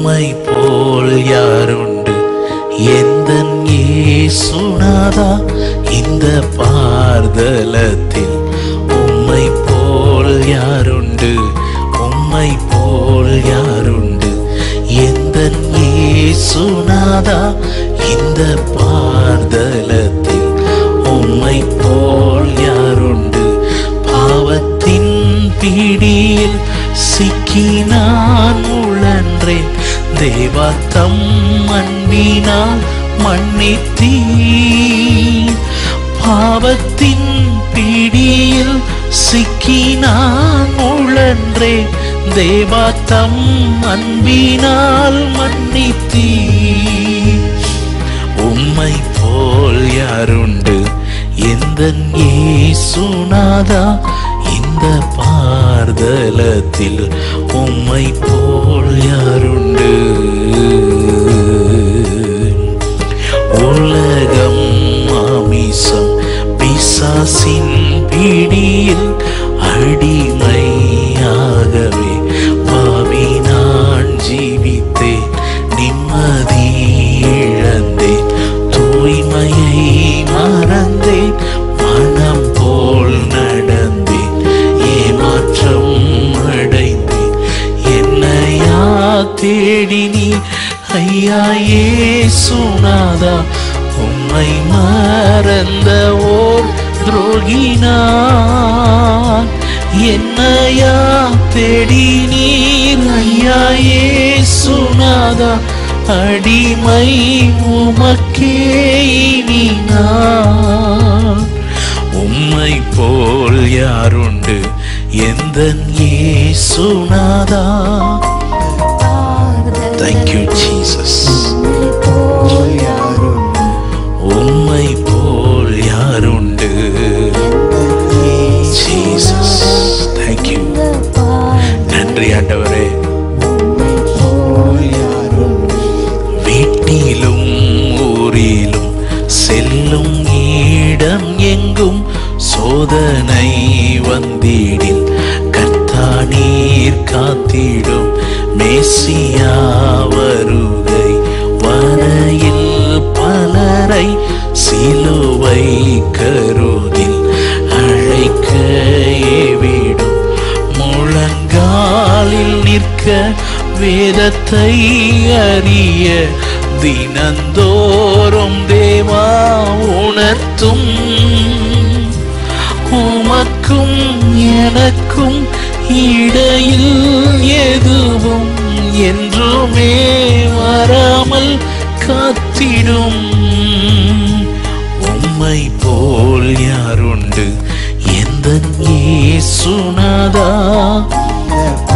உம்மை போல் யாருண்டு எந்த சுனாதா இந்த பார்தலத்தில் உம்மை போல் யாருண்டு உம்மை போல் யாருண்டு எந்த சுனாதா இந்த பார்தலத்தில் உம்மை போல் யாருண்டு பாவத்தின் பிடியில் சிக்கி நான் உழன்றேன் தேவா தம் அன்பினால் மன்னித்தீ பாவத்தின் பிடியில் சிக்கி நான் உழன்றேன் தேவா தம் அன்பினால் மன்னித்தீ உம்மை போல் யாருண்டு எந்த சுனாதா இந்த பார்தலத்தில் உம்மை போல் யாருண்டு உலகம் மாமிசம் பிசாசின் பிடியில் அடிமையாகவே பாவி நான் ஜீவித்தேன் நிம்மதி இழந்தேன் தூய்மையை மறந்தேன் மனம் போல் நடந்தேன் ஏமாற்றம் அடைந்தேன் என்னையா தேடி நீ ஐயா ஏசுநாதா உம்மை மறந்த ஓர் துரோகினான் என்னையா தேடி நீர் ஐயா ஏசுநாதா அடிமை உமக்கே இனி நான் உம்மை போல் யாருண்டு எந்த ஏசுநாதா தேங்க்யூ ஜீசஸ் உம்மை போல் யாருண்டு ஜீசஸ் தேங்க்யூ நன்றி ஆண்டவரே வீட்டிலும் ஊரிலும் செல்லும் இடம் எங்கும் சோதனை வந்திடில் கர்த்தா நீர் காத்திடும் மேசியா வருகை வரையில் பலரை சிலுவை கருதில் அழைக்க ஏவிடும் முழங்காலில் நிற்க வேதத்தை அறிய தினந்தோறும் தேவா உணர்த்தும் உமக்கும் எனக்கும் இடையில் எதுவும் என்றுமே வராமல் காத்திடும் உம்மை போல் யாருண்டு எந்த சுனாதா